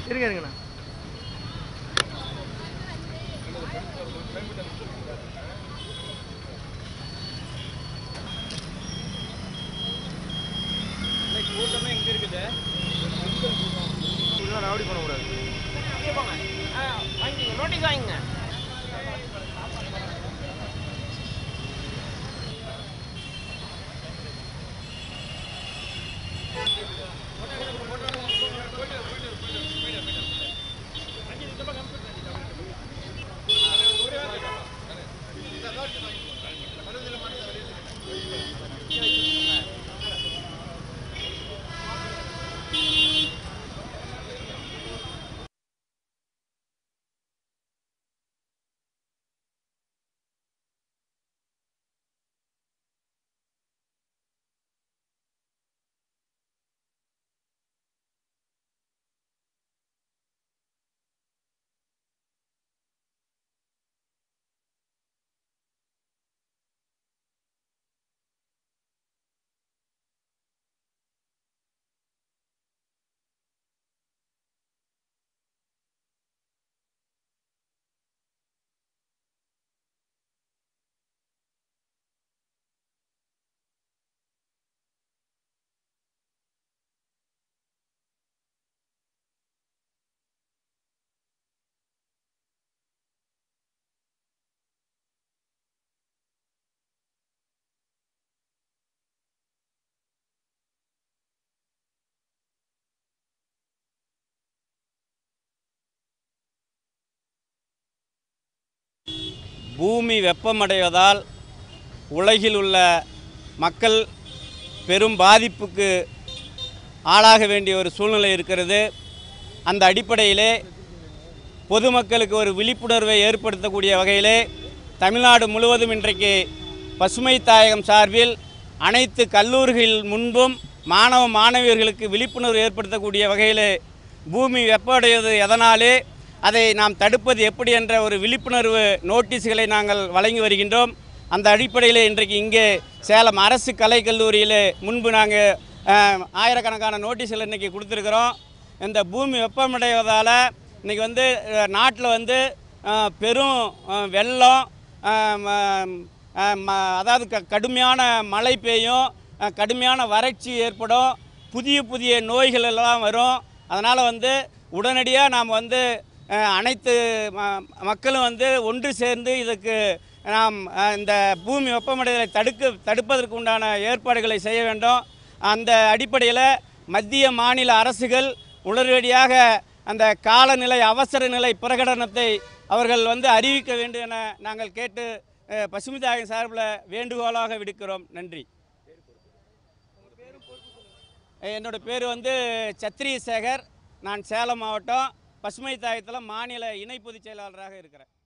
இருங்க இருங்கண்ணா கூட்டமே எங்க இருக்குது இதெல்லாம் ராவடி பண்ணக்கூடாது அப்படியே போங்க ஆ, வாங்கிக்கோங்க நோட்டீஸ் வாங்கிங்க பூமி வெப்பமடைவதால் உலகில் உள்ள மக்கள் பெரும் பாதிப்புக்கு ஆளாக வேண்டிய ஒரு சூழ்நிலை இருக்கிறது அந்த அடிப்படையிலே பொதுமக்களுக்கு ஒரு விழிப்புணர்வை ஏற்படுத்தக்கூடிய வகையிலே தமிழ்நாடு முழுவதும் இன்றைக்கு பசுமை தாயகம் சார்பில் அனைத்து கல்லூரிகள் முன்பும் மாணவ மாணவியர்களுக்கு விழிப்புணர்வு ஏற்படுத்தக்கூடிய வகையிலே பூமி வெப்பமடைவது எதனாலே அதை நாம் தடுப்பது எப்படி என்ற ஒரு விழிப்புணர்வு நோட்டீஸ்களை நாங்கள் வழங்கி வருகின்றோம் அந்த அடிப்படையில் இன்றைக்கு இங்கே சேலம் அரசு கலைக் கல்லூரியில் முன்பு நாங்கள் அஹ், ஆயிரக்கணக்கான நோட்டீஸ்கள் இன்றைக்கி கொடுத்துருக்குறோம் இந்த பூமி வெப்பமடைவதால் இன்றைக்கி வந்து நாட்டில் வந்து அஹ், பெரும் அஹ், வெள்ளம் அஹ், ம- அஹ், ம- அதாவது க கடுமையான மழை பெய்யும் அஹ், கடுமையான வறட்சி ஏற்படும் புதிய புதிய நோய்கள் எல்லாம் வரும் அதனால் வந்து உடனடியாக நாம் வந்து அஹ், அனைத்து ம- மக்களும் வந்து ஒன்று சேர்ந்து இதுக்கு நாம் அஹ், இந்த பூமி வெப்பமடைதலை தடுக்க தடுப்பதற்கு உண்டான ஏற்பாடுகளை செய்ய வேண்டும் அந்த அடிப்படையில் மத்திய மாநில அரசுகள் உடனடியாக அந்த காலநிலை அவசர நிலை பிரகடனத்தை அவர்கள் வந்து அறிவிக்க வேண்டும் என நாங்கள் கேட்டு அஹ், பசுமை தாயகம் சார்பில் வேண்டுகோளாக விடுக்கிறோம் நன்றி என்னோட பேர் வந்து சத்ரி சேகர் நான் சேலம் மாவட்டம் பசுமை தாயத்தில் மாநில இணை பொதுச் செயலாளராக இருக்கிறேன்